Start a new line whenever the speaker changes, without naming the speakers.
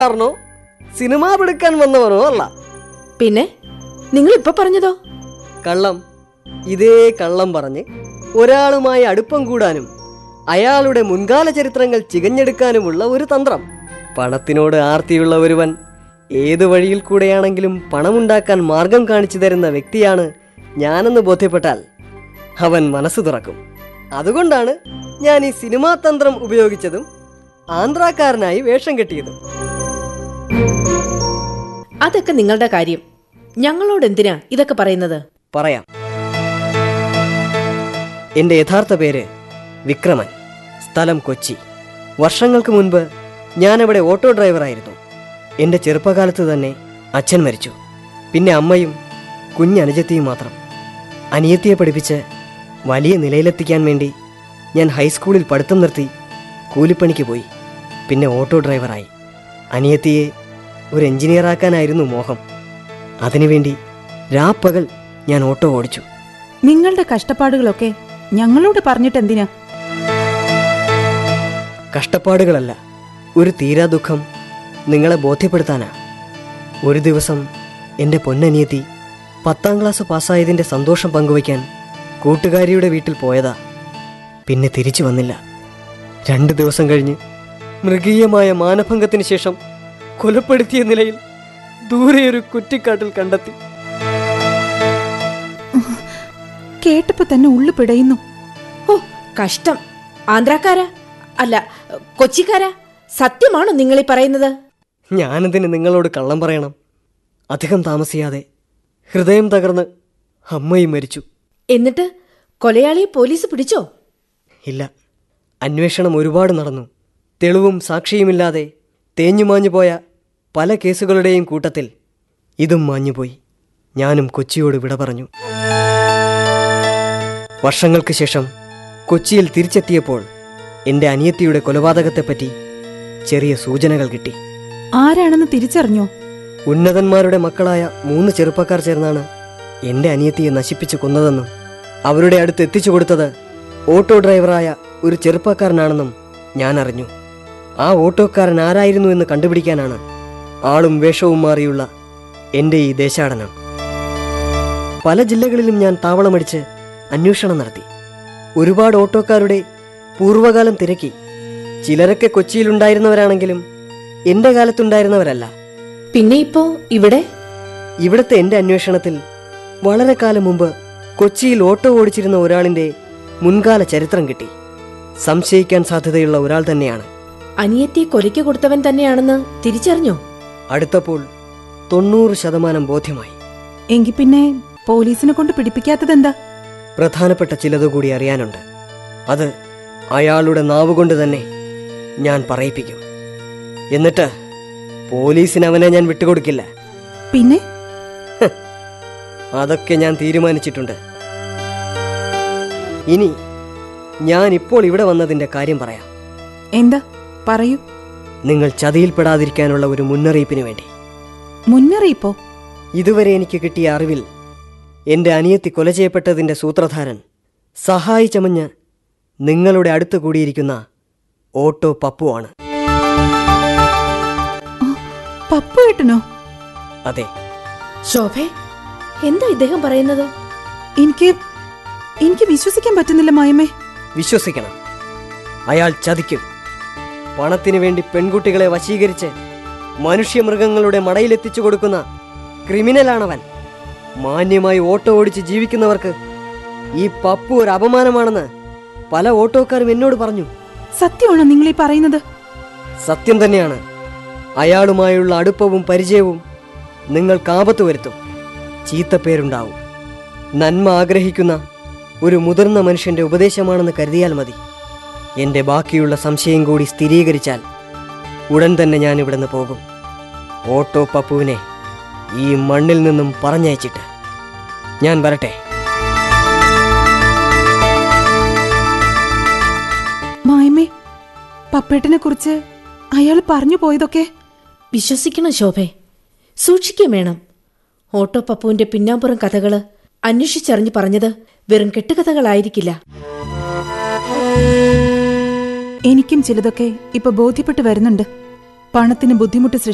സിനിമാക്കാരനോ cinema പിടുക്കാൻ വന്നവനോ അല്ല
പിന്നെ നിങ്ങൾ ഇപ്പൊ പറഞ്ഞതോ
കള്ളം ഇതേ കള്ളം പറഞ്ഞ് ഒരാളുമായി അടുപ്പം കൂടാനും അയാളുടെ മുൻകാല ചരിത്രങ്ങൾ ചികഞ്ഞെടുക്കാനുമുള്ള ഒരു തന്ത്രം പണത്തിനോട് ആർത്തിയുള്ള ഒരുവൻ ഏത് വഴിയിൽ കൂടെയാണെങ്കിലും പണമുണ്ടാക്കാൻ മാർഗം കാണിച്ചു തരുന്ന വ്യക്തിയാണ് ഞാനെന്ന് ബോധ്യപ്പെട്ടാൽ അവൻ മനസ്സ് തുറക്കും അതുകൊണ്ടാണ് ഞാൻ ഈ സിനിമാ തന്ത്രം ഉപയോഗിച്ചതും ആന്ധ്രാക്കാരനായി വേഷം കെട്ടിയതും
അതൊക്കെ നിങ്ങളുടെ കാര്യം ഞങ്ങളോട് എന്തിനാ ഇതൊക്കെ പറയുന്നത്
പറയാം എൻ്റെ യഥാർത്ഥ പേര് വിക്രമൻ സ്ഥലം കൊച്ചി വർഷങ്ങൾക്ക് മുൻപ് ഞാനവിടെ ഓട്ടോ ഡ്രൈവറായിരുന്നു എൻ്റെ ചെറുപ്പകാലത്ത് തന്നെ അച്ഛൻ മരിച്ചു പിന്നെ അമ്മയും കുഞ്ഞനുജത്തിയും മാത്രം അനിയത്തിയെ പഠിപ്പിച്ച് വലിയ നിലയിലെത്തിക്കാൻ വേണ്ടി ഞാൻ ഹൈസ്കൂളിൽ പഠിത്തം നിർത്തി കൂലിപ്പണിക്ക് പോയി പിന്നെ ഓട്ടോ ഡ്രൈവറായി അനിയത്തിയെ ഒരു എഞ്ചിനീയറാക്കാനായിരുന്നു മോഹം അതിനുവേണ്ടി രാപ്പകൽ ഞാൻ ഓട്ടോ ഓടിച്ചു
നിങ്ങളുടെ കഷ്ടപ്പാടുകളൊക്കെ ഞങ്ങളോട് പറഞ്ഞിട്ട് എന്തിനാ
കഷ്ടപ്പാടുകളല്ല ഒരു തീരാ ദുഃഖം നിങ്ങളെ ബോധ്യപ്പെടുത്താനാ ഒരു ദിവസം എൻ്റെ പൊന്നനിയത്തി പത്താം ക്ലാസ് പാസ്സായതിൻ്റെ സന്തോഷം പങ്കുവയ്ക്കാൻ കൂട്ടുകാരിയുടെ വീട്ടിൽ പോയതാ പിന്നെ തിരിച്ചു വന്നില്ല രണ്ട് ദിവസം കഴിഞ്ഞ് മൃഗീയമായ മാനഭംഗത്തിന് ശേഷം കൊലപ്പെടുത്തിയ നിലയിൽ ദൂരെ ഒരു കുറ്റിക്കാട്ടിൽ കണ്ടെത്തി
കേട്ടപ്പോ തന്നെ ഉള്ളു പിടയുന്നു
ഓ കഷ്ടം ആന്ധ്രാക്കാരാ അല്ല കൊച്ചിക്കാരാ സത്യമാണോ നിങ്ങൾ ഈ പറയുന്നത്
ഞാനെന്തിന് നിങ്ങളോട് കള്ളം പറയണം അധികം താമസിയാതെ ഹൃദയം തകർന്ന് അമ്മയും മരിച്ചു
എന്നിട്ട് കൊലയാളിയെ പോലീസ് പിടിച്ചോ
ഇല്ല അന്വേഷണം ഒരുപാട് നടന്നു തെളിവും സാക്ഷിയുമില്ലാതെ തേഞ്ഞുമാഞ്ഞു പോയ പല കേസുകളുടെയും കൂട്ടത്തിൽ ഇതും മാഞ്ഞുപോയി ഞാനും കൊച്ചിയോട് വിട പറഞ്ഞു വർഷങ്ങൾക്ക് ശേഷം കൊച്ചിയിൽ തിരിച്ചെത്തിയപ്പോൾ എൻ്റെ അനിയത്തിയുടെ കൊലപാതകത്തെപ്പറ്റി ചെറിയ സൂചനകൾ കിട്ടി
ആരാണെന്ന് തിരിച്ചറിഞ്ഞോ
ഉന്നതന്മാരുടെ മക്കളായ മൂന്ന് ചെറുപ്പക്കാർ ചേർന്നാണ് എൻ്റെ അനിയത്തിയെ നശിപ്പിച്ചു കൊന്നതെന്നും അവരുടെ അടുത്ത് എത്തിച്ചു കൊടുത്തത് ഓട്ടോ ഡ്രൈവറായ ഒരു ചെറുപ്പക്കാരനാണെന്നും ഞാൻ അറിഞ്ഞു ആ ഓട്ടോക്കാരൻ ആരായിരുന്നു എന്ന് കണ്ടുപിടിക്കാനാണ് ആളും വേഷവും മാറിയുള്ള എൻ്റെ ഈ ദേശാടനം പല ജില്ലകളിലും ഞാൻ താവളമടിച്ച് അന്വേഷണം നടത്തി ഒരുപാട് ഓട്ടോക്കാരുടെ പൂർവ്വകാലം തിരക്കി ചിലരൊക്കെ കൊച്ചിയിലുണ്ടായിരുന്നവരാണെങ്കിലും എൻ്റെ കാലത്തുണ്ടായിരുന്നവരല്ല
പിന്നെ ഇപ്പോ ഇവിടെ
ഇവിടുത്തെ എൻ്റെ അന്വേഷണത്തിൽ വളരെ കാലം മുമ്പ് കൊച്ചിയിൽ ഓട്ടോ ഓടിച്ചിരുന്ന ഒരാളിൻ്റെ മുൻകാല ചരിത്രം കിട്ടി സംശയിക്കാൻ സാധ്യതയുള്ള ഒരാൾ തന്നെയാണ്
അനിയത്തിയെ കൊലയ്ക്ക് കൊടുത്തവൻ തന്നെയാണെന്ന് തിരിച്ചറിഞ്ഞോ
അടുത്തപ്പോൾ തൊണ്ണൂറ് ശതമാനം ബോധ്യമായി
എങ്കി പിന്നെ പോലീസിനെ കൊണ്ട് പിടിപ്പിക്കാത്തതെന്താ
പ്രധാനപ്പെട്ട ചിലത് കൂടി അറിയാനുണ്ട് അത് അയാളുടെ നാവുകൊണ്ട് തന്നെ ഞാൻ പറയിപ്പിക്കും എന്നിട്ട് പോലീസിന് അവനെ ഞാൻ വിട്ടുകൊടുക്കില്ല
പിന്നെ
അതൊക്കെ ഞാൻ തീരുമാനിച്ചിട്ടുണ്ട് ഇനി ഞാൻ ഇപ്പോൾ ഇവിടെ വന്നതിൻ്റെ കാര്യം പറയാം
എന്താ പറയൂ
നിങ്ങൾ ചതിയിൽപ്പെടാതിരിക്കാനുള്ള ഒരു മുന്നറിയിപ്പിന് വേണ്ടി
മുന്നറിയിപ്പോ
ഇതുവരെ എനിക്ക് കിട്ടിയ അറിവിൽ എൻ്റെ അനിയത്തി കൊല ചെയ്യപ്പെട്ടതിൻ്റെ സൂത്രധാരൻ സഹായി ചമഞ്ഞ് നിങ്ങളുടെ അടുത്ത് കൂടിയിരിക്കുന്ന ഓട്ടോ പപ്പുവാണ്
പപ്പു ഏട്ടനോ
അതെ
ശോഭേ എന്താ ഇദ്ദേഹം പറയുന്നത്
എനിക്ക് എനിക്ക് വിശ്വസിക്കാൻ പറ്റുന്നില്ല മായമ്മേ
വിശ്വസിക്കണം അയാൾ ചതിക്കും പണത്തിനു വേണ്ടി പെൺകുട്ടികളെ വശീകരിച്ച് മനുഷ്യമൃഗങ്ങളുടെ മടയിലെത്തിച്ചു കൊടുക്കുന്ന ക്രിമിനലാണവൻ മാന്യമായി ഓട്ടോ ഓടിച്ച് ജീവിക്കുന്നവർക്ക് ഈ പപ്പു ഒരു അപമാനമാണെന്ന് പല ഓട്ടോക്കാരും എന്നോട് പറഞ്ഞു
സത്യമാണോ നിങ്ങൾ ഈ പറയുന്നത്
സത്യം തന്നെയാണ് അയാളുമായുള്ള അടുപ്പവും പരിചയവും നിങ്ങൾക്ക് ആപത്ത് വരുത്തും ചീത്തപ്പേരുണ്ടാവും നന്മ ആഗ്രഹിക്കുന്ന ഒരു മുതിർന്ന മനുഷ്യന്റെ ഉപദേശമാണെന്ന് കരുതിയാൽ മതി എൻ്റെ ബാക്കിയുള്ള സംശയം കൂടി സ്ഥിരീകരിച്ചാൽ ഉടൻ തന്നെ ഞാൻ ഇവിടുന്ന് പോകും ഓട്ടോ പപ്പുവിനെ ഈ മണ്ണിൽ നിന്നും പറഞ്ഞയച്ചിട്ട് ഞാൻ വരട്ടെ
മായമ്മേ പപ്പേട്ടനെ കുറിച്ച് അയാൾ പറഞ്ഞു പോയതൊക്കെ
വിശ്വസിക്കണം ശോഭേ സൂക്ഷിക്കുകയും വേണം ഓട്ടോ പപ്പുവിന്റെ പിന്നാമ്പുറം കഥകള് അന്വേഷിച്ചറിഞ്ഞ് പറഞ്ഞത് വെറും കെട്ടുകഥകളായിരിക്കില്ല
എനിക്കും ചിലതൊക്കെ ഇപ്പൊ ബോധ്യപ്പെട്ടു വരുന്നുണ്ട് പണത്തിന് ബുദ്ധിമുട്ട് സൃഷ്ടി